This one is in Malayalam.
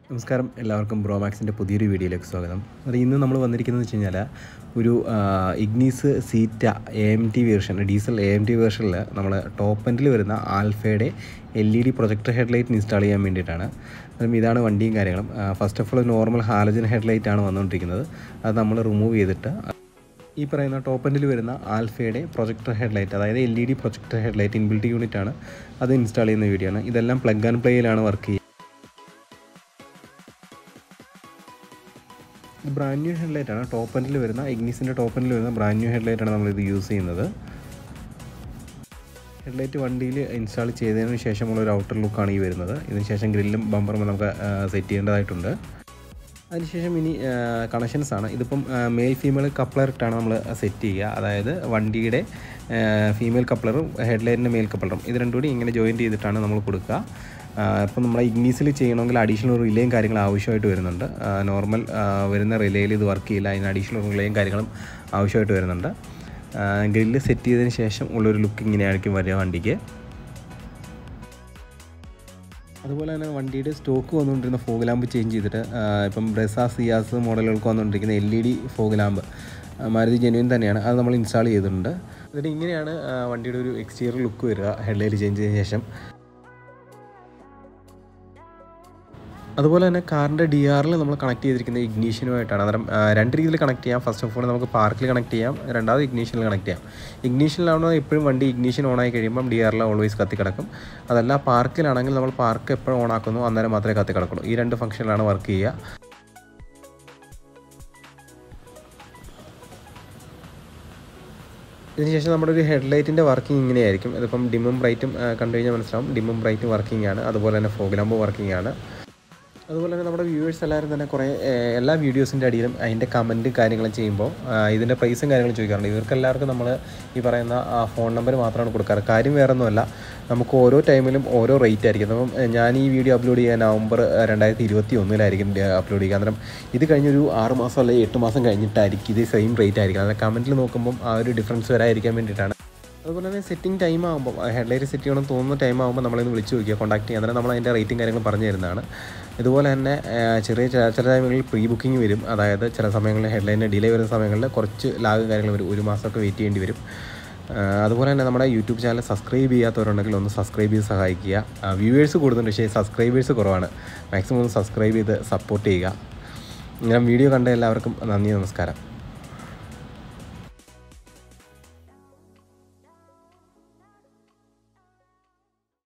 നമസ്കാരം എല്ലാവർക്കും ബ്രോമാക്സിൻ്റെ പുതിയൊരു വീഡിയോയിലേക്ക് സ്വാഗതം അത് ഇന്ന് നമ്മൾ വന്നിരിക്കുന്നത് വെച്ച് കഴിഞ്ഞാൽ ഒരു Ignis Zeta A M T version diesel A M T വേർഷനിൽ നമ്മൾ ടോപ്പ് എൻഡിൽ വരുന്ന ആൽഫയുടെ L E D projector headlight install ചെയ്യാൻ വേണ്ടിയിട്ടാണ് അതും ഇതാണ് വണ്ടിയും കാര്യങ്ങളും first of all normal halogen headlight ആണ് വന്നുകൊണ്ടിരിക്കുന്നത് അത് നമ്മൾ റിമൂവ് ചെയ്തിട്ട് ഈ പറയുന്ന ടോപ്പ് എൻഡിൽ വരുന്ന ആൽഫയുടെ പ്രൊജക്ടർ ഹെഡ്ലൈറ്റ് അതായത് L E D projector headlight inbuilt unit ആണ് അത് ഇൻസ്റ്റാൾ ചെയ്യുന്ന വീഡിയോ ആണ് ഇതെല്ലാം പ്ലഗ് ആൻഡ് പ്ലേയിലാണ് വർക്ക് ചെയ്യുക ഇത് ബ്രാൻഡ് ന്യൂ ഹെഡ്ലൈറ്റ് ആണ് ടോപ്പ് എൻഡിൽ വരുന്ന ഇഗ്നീസിൻ്റെ ടോപ്പ് എൻഡിൽ വരുന്ന ബ്രാൻഡ് ന്യൂ ഹെഡ്ലൈറ്റ് ആണ് നമ്മളിത് യൂസ് ചെയ്യുന്നത് ഹെഡ്ലൈറ്റ് വണ്ടിയിൽ ഇൻസ്റ്റാൾ ചെയ്തതിന് ശേഷമുള്ള ഒരു ഔട്ടർ ലുക്കാണ് ഈ വരുന്നത് ഇതിന് ശേഷം ഗ്രില്ലും ബമ്പറും നമുക്ക് സെറ്റ് ചെയ്യേണ്ടതായിട്ടുണ്ട് അതിനുശേഷം ഇനി കണക്ഷൻസ് ആണ് ഇതിപ്പം മെയിൽ ഫീമെയിൽ കപ്ലർ ഇട്ടാണ് നമ്മൾ സെറ്റ് ചെയ്യുക അതായത് വണ്ടിയുടെ ഫീമെയിൽ കപ്ലറും ഹെഡ്ലൈറ്റിൻ്റെ മെയിൽ കപ്ലറും ഇത് രണ്ടും കൂടി ഇങ്ങനെ ജോയിൻറ്റ് ചെയ്തിട്ടാണ് നമ്മൾ കൊടുക്കുക ഇപ്പം നമ്മൾ ഇഗ്നീസിൽ ചെയ്യണമെങ്കിൽ അഡീഷണൽ റിലേയും കാര്യങ്ങളും ആവശ്യമായിട്ട് വരുന്നുണ്ട് നോർമൽ വരുന്ന റിലേയിൽ ഇത് വർക്ക് ചെയ്യില്ല അതിന് അഡീഷണൽ റിലേയും കാര്യങ്ങളും ആവശ്യമായിട്ട് വരുന്നുണ്ട് ഗ്രില്ല് സെറ്റ് ചെയ്തതിന് ശേഷം ഉള്ളൊരു ലുക്ക് ഇങ്ങനെയായിരിക്കും വരിക വണ്ടിക്ക് അതുപോലെ തന്നെ വണ്ടിയുടെ സ്റ്റോക്ക് വന്നുകൊണ്ടിരുന്ന ഫോഗ് ലാമ്പ് ചേഞ്ച് ചെയ്തിട്ട് ഇപ്പം ബ്രെസ സിയാസ് മോഡലുകൾക്ക് വന്നുകൊണ്ടിരിക്കുന്ന L E D fog lamp Maruti genuine തന്നെയാണ് അത് നമ്മൾ ഇൻസ്റ്റാൾ ചെയ്തിട്ടുണ്ട് എന്നിട്ട് ഇങ്ങനെയാണ് വണ്ടിയുടെ ഒരു എക്സ്റ്റീരിയർ ലുക്ക് വരിക ഹെഡ്ലൈറ്റ് ചേഞ്ച് ചെയ്തതിന് ശേഷം അതുപോലെ തന്നെ കാറിൻ്റെ ഡി ആറിൽ നമ്മൾ കണക്ട് ചെയ്തിരിക്കുന്ന ഇഗ്നീഷനുമായിട്ടാണ് അന്നേരം രണ്ട് രീതിയിൽ കണക്ട് ചെയ്യാം ഫസ്റ്റ് ഓഫ് ഓൾ നമുക്ക് പാർക്കിൽ കണക്ട് ചെയ്യാം രണ്ടാമത് ഇഗ്നീഷനിൽ കണക്ട് ചെയ്യാം ഇഗ്നീഷനിലാവുമ്പോൾ എപ്പോഴും വണ്ടി ഇഗ്നീഷൻ ഓൺ ആയി കഴിയുമ്പം ഡി ആറിൽ ഓൾവേസ് കത്തി കിടക്കും അതല്ല പാർക്കിലാണെങ്കിൽ നമ്മൾ പാർക്ക് എപ്പോഴും ഓൺ ആക്കുന്നു അന്നേരം മാത്രമേ കത്തി കിടക്കുള്ളൂ ഈ രണ്ട് ഫംഗ്ഷനിലാണ് വർക്ക് ചെയ്യുക ഇതിനുശേഷം നമ്മുടെ ഒരു ഹെഡ്ലൈറ്റിൻ്റെ വർക്കിംഗ് ഇങ്ങനെയായിരിക്കും ഇതിപ്പം ഡിമ്മും ബ്രൈറ്റും കണ്ടു കഴിഞ്ഞാൽ മനസ്സിലാവും ഡിമ്മും ബ്രൈറ്റും വർക്കിംഗ് ആണ് അതുപോലെ തന്നെ ഫോഗ്ലാമ്പ് വർക്കിംഗ് ആണ് അതുപോലെ തന്നെ നമ്മുടെ വ്യൂവേഴ്സ് എല്ലാവരും തന്നെ കുറേ എല്ലാ വീഡിയോസിൻ്റെ അടിയിലും അതിൻ്റെ കമൻറ്റ് കാര്യങ്ങളും ചെയ്യുമ്പോൾ ഇതിൻ്റെ പ്രൈസും കാര്യങ്ങളും ചോദിക്കാറുണ്ട് ഇവർക്ക് എല്ലാവർക്കും നമ്മൾ ഈ പറയുന്ന ഫോൺ നമ്പർ മാത്രമാണ് കൊടുക്കാറ് കാര്യം വേറെ ഒന്നുമല്ല നമുക്ക് ഓരോ ടൈമിലും ഓരോ റേറ്റ് ആയിരിക്കും അപ്പം ഞാൻ ഈ വീഡിയോ അപ്ലോഡ് ചെയ്യാൻ നവംബർ രണ്ടായിരത്തി ഇരുപത്തി ഒന്നിലായിരിക്കും അപ്ലോഡ് ചെയ്യുക അന്നേരം ഇത് കഴിഞ്ഞൊരു ആറ് മാസം അല്ലെങ്കിൽ എട്ട് മാസം കഴിഞ്ഞിട്ടായിരിക്കും ഇത് സെയിം റേറ്റ് ആയിരിക്കും അതായത് കമൻറ്റിൽ നോക്കുമ്പം ആ ഒരു ഡിഫറൻസ് വരാതിരിക്കാൻ വേണ്ടിയിട്ടാണ് അതുപോലെ തന്നെ സെറ്റിംഗ് ടൈം ആകുമ്പോൾ ഹെഡ്ലൈറ്റ് സെറ്റ് ചെയ്യണം തോന്നുന്ന ടൈം ആകുമ്പോൾ നമ്മളിന്ന് വിളിച്ച് നോക്കിയാൽ കോൺടാക്ട് ചെയ്യുക അന്നേരം നമ്മൾ അതിൻ്റെ റേറ്റും കാര്യങ്ങളും പറഞ്ഞു തരുന്നതാണ് ഇതുപോലെ തന്നെ ചെറിയ ചില ടൈമുകളിൽ പ്രീ ബുക്കിംഗ് വരും അതായത് ചില സമയങ്ങളിൽ ഹെഡ്ലൈനിന് ഡിലേ വരുന്ന സമയങ്ങളിൽ കുറച്ച് ലാഗ് കാര്യങ്ങൾ വരും ഒരു മാസമൊക്കെ വെയിറ്റ് ചെയ്യേണ്ടി വരും അതുപോലെ തന്നെ നമ്മുടെ യൂട്യൂബ് ചാനൽ സബ്സ്ക്രൈബ് ചെയ്യാത്തവരുണ്ടെങ്കിൽ ഒന്ന് സബ്സ്ക്രൈബ് ചെയ്ത് സഹായിക്കുക വ്യൂവേഴ്സ് കൂടുന്നുണ്ട് പക്ഷേ സബ്സ്ക്രൈബേഴ്സ് കുറവാണ് മാക്സിമം ഒന്ന് സബ്സ്ക്രൈബ് ചെയ്ത് സപ്പോർട്ട് ചെയ്യുക ഞാൻ വീഡിയോ കണ്ട എല്ലാവർക്കും നന്ദി നമസ്കാരം